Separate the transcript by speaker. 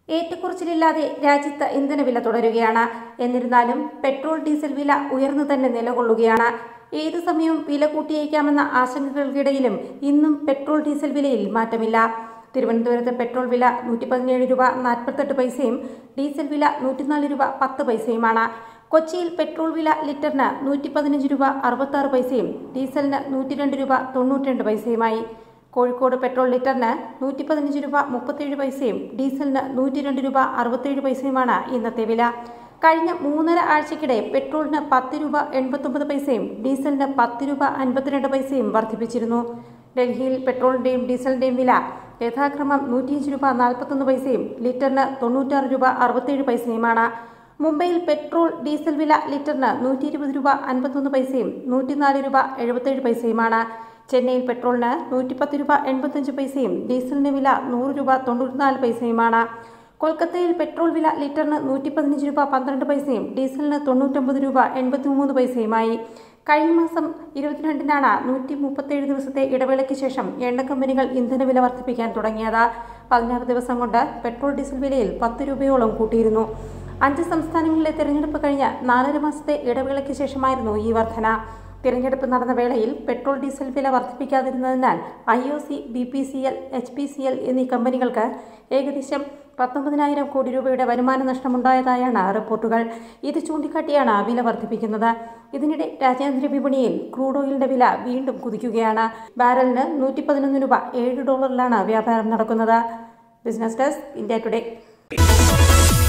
Speaker 1: ഏറ്റക്കുറച്ചിലില്ലാതെ രാജ്യത്ത് ഇന്ധനവില തുടരുകയാണ് എന്നിരുന്നാലും പെട്രോൾ ഡീസൽ വില ഉയർന്നു തന്നെ നിലകൊള്ളുകയാണ് ഏത് സമയവും വില കൂട്ടിയേക്കാമെന്ന ആശങ്കകൾക്കിടയിലും ഇന്നും പെട്രോൾ ഡീസൽ വിലയിൽ മാറ്റമില്ല തിരുവനന്തപുരത്ത് പെട്രോൾ വില നൂറ്റി പതിനേഴ് രൂപ നാൽപ്പത്തെട്ട് പൈസയും ഡീസൽ വില നൂറ്റിനാല് രൂപ പത്ത് പൈസയുമാണ് കൊച്ചിയിൽ പെട്രോൾ വില ലിറ്ററിന് നൂറ്റി പതിനഞ്ച് രൂപ അറുപത്താറ് പൈസയും ഡീസലിന് നൂറ്റി രണ്ട് രൂപ തൊണ്ണൂറ്റിരണ്ട് പൈസയുമായി കോഴിക്കോട് പെട്രോൾ ലിറ്ററിന് നൂറ്റി പതിനഞ്ച് രൂപ മുപ്പത്തേഴ് പൈസയും ഡീസലിന് നൂറ്റി രണ്ട് രൂപ അറുപത്തേഴ് പൈസയുമാണ് ഇന്നത്തെ വില കഴിഞ്ഞ മൂന്നര ആഴ്ചക്കിടെ പെട്രോളിന് പത്ത് രൂപ എൺപത്തൊമ്പത് പൈസയും ഡീസലിന് പത്ത് രൂപ അൻപത്തിരണ്ട് പൈസയും വർദ്ധിപ്പിച്ചിരുന്നു ഡൽഹിയിൽ പെട്രോളിന്റെയും ഡീസലിന്റെയും വില യഥാക്രമം നൂറ്റിയഞ്ച് രൂപ നാൽപ്പത്തൊന്ന് പൈസയും ലിറ്ററിന് തൊണ്ണൂറ്റാറ് രൂപ അറുപത്തേഴ് പൈസയുമാണ് മുംബൈയിൽ പെട്രോൾ ഡീസൽ വില ലിറ്ററിന് നൂറ്റി ഇരുപത് രൂപ അൻപത്തൊന്ന് പൈസയും നൂറ്റിനാല് രൂപ എഴുപത്തേഴ് പൈസയുമാണ് ചെന്നൈയിൽ പെട്രോളിന് നൂറ്റിപ്പത്ത് രൂപ എൺപത്തഞ്ച് പൈസയും ഡീസലിന് വില നൂറ് രൂപ തൊണ്ണൂറ്റിനാല് പൈസയുമാണ് കൊൽക്കത്തയിൽ പെട്രോൾ വില ലിറ്ററിന് നൂറ്റി പതിനഞ്ച് രൂപ പന്ത്രണ്ട് പൈസയും ഡീസലിന് തൊണ്ണൂറ്റൊമ്പത് രൂപ എൺപത്തിമൂന്ന് പൈസയുമായി കഴിഞ്ഞ മാസം ഇരുപത്തിരണ്ടിനാണ് നൂറ്റി മുപ്പത്തേഴ് ദിവസത്തെ ഇടവേളയ്ക്ക് ശേഷം എണ്ണ കമ്പനികൾ ഇന്ധനവില വർദ്ധിപ്പിക്കാൻ തുടങ്ങിയത് പതിനാറ് ദിവസം കൊണ്ട് പെട്രോൾ ഡീസൽ വിലയിൽ പത്ത് രൂപയോളം കൂട്ടിയിരുന്നു അഞ്ച് സംസ്ഥാനങ്ങളിലെ തെരഞ്ഞെടുപ്പ് കഴിഞ്ഞ് നാലര മാസത്തെ ഇടവേളയ്ക്ക് ശേഷമായിരുന്നു ഈ വർധന തിരഞ്ഞെടുപ്പ് നടന്ന വേളയിൽ പെട്രോൾ ഡീസൽ വില വർദ്ധിപ്പിക്കാതിരുന്നതിനാൽ I O C B P C L H P C L എന്നീ കമ്പനികൾക്ക് ഏകദേശം പത്തൊമ്പതിനായിരം കോടി രൂപയുടെ വരുമാന നഷ്ടമുണ്ടായതായാണ് റിപ്പോർട്ടുകൾ ഇത് ചൂണ്ടിക്കാട്ടിയാണ് വില വർദ്ധിപ്പിക്കുന്നത് ഇതിനിടെ രാജ്യാന്തര വിപണിയിൽ ക്രൂഡ് ഓയിലിന്റെ വില വീണ്ടും കുതിക്കുകയാണ് ബാരലിന് നൂറ്റി പതിനൊന്ന് രൂപ ഏഴ് ഡോളറിലാണ് വ്യാപാരം നടക്കുന്നത് ബിസിനസ് ഡെസ്ക് ഇന്ത്യ ടുഡേ